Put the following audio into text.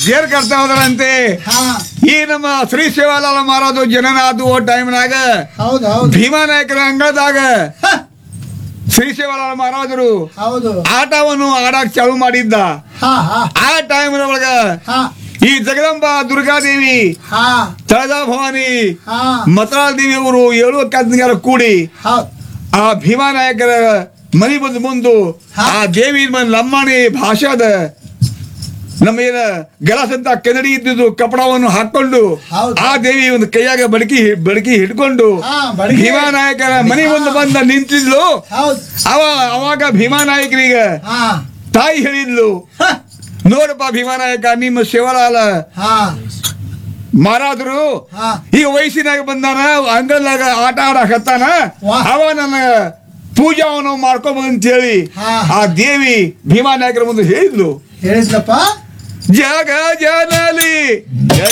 ಜೇರ್ ಕರ್ತಾ ಹೋದ್ರಂತೆ ಹಾ ಈ ನಮ್ಮ ಶ್ರೀ ಶಿವಲಾಲ ಮಾರೋದು ಜನನ ಅದು ಓ ಟೈಮ್ನಾಗ ಹೌದು ಹೌದು ಭೀಮಾ ನಾಯಕರ ಅಂಗಳದಾಗ ಹ, ಶ್ರೀ ಶಿವಲಾಲ ಮಹಾರಾಜರು ಹೌದು ಆಟವನ್ನು ಆಡಕ್ ಚಾಲು ಮಾಡಿದ್ದ ಹಾ ಹಾ ಆ ಟೈಮ್ ಒಳಗ ಹಾ ಈ ಜಗದಂಬ ದುರ್ಗಾದೇವಿ ಹಾ ತಳದ ಭವಾನಿ ಹಾ ಮತರಾಳ ದೇವಿ ಅವರು ಏಳು ಕದ್ನಿಗಾರ ಕೂಡಿ ಹೌದು ಆ ಭೀಮಾ ನಾಯಕರ ಮನಿ ಬಂದು ಮುಂದು ಹಾ. ಆ ದೇವಿ ಮನ್ ಲಂಬಾಣಿ ಭಾಷಾದ ನಮ್ಮ ಏನ ಗಲಾಸ್ ಅಂತ ಕನ್ನಡಿ ಇದ್ದಿದ್ದು ಕಪಡವನ್ನು ಹಾಕೊಂಡು ಹೌದು. ಆ ದೇವಿ ಒಂದು ಕೈಯಾಗ ಬಡಕಿ ಬಡಕಿ ಹಿಡ್ಕೊಂಡು ಹಾ, ಬಡಗಿ. ಭೀಮಾ ನಾಯಕರ ಮನಿ ಮುಂದೆ ಬಂದ ನಿಂತಿದ್ಲು ಹೌದು ಅವ ಅವಾಗ ಭೀಮಾ ನಾಯಕರಿಗೆ ಹಾ ತಾಯಿ ಹೇಳಿದ್ಲು ಹ, ನೋಡಪ್ಪ ಭೀಮಾ ನಾಯಕ ನಿಮ್ಮ ಶಿವಲಾಲ ಹಾ ಮಾರಾದ್ರು ಹಾ ಈಗ ವಯಸ್ಸಿನಾಗ ಬಂದಾನ ಅಂಗಲ್ನಾಗ ಆಟ ಆಡಕತ್ತಾನ ವಾ. ಅವ ನನ್ನ ಪೂಜಾವನ್ನು ಮಾಡ್ಕೊಂಬಂತ ಹೇಳಿ ಹಾ. ಆ ದೇವಿ ಭೀಮಾ ನಾಯಕರ ಮುಂದೆ ಹೇಳಿದ್ಲು ಹೇಳಿದ್ಲಪ್ಪ ಜಗ ಜನಲಿ ಜಯ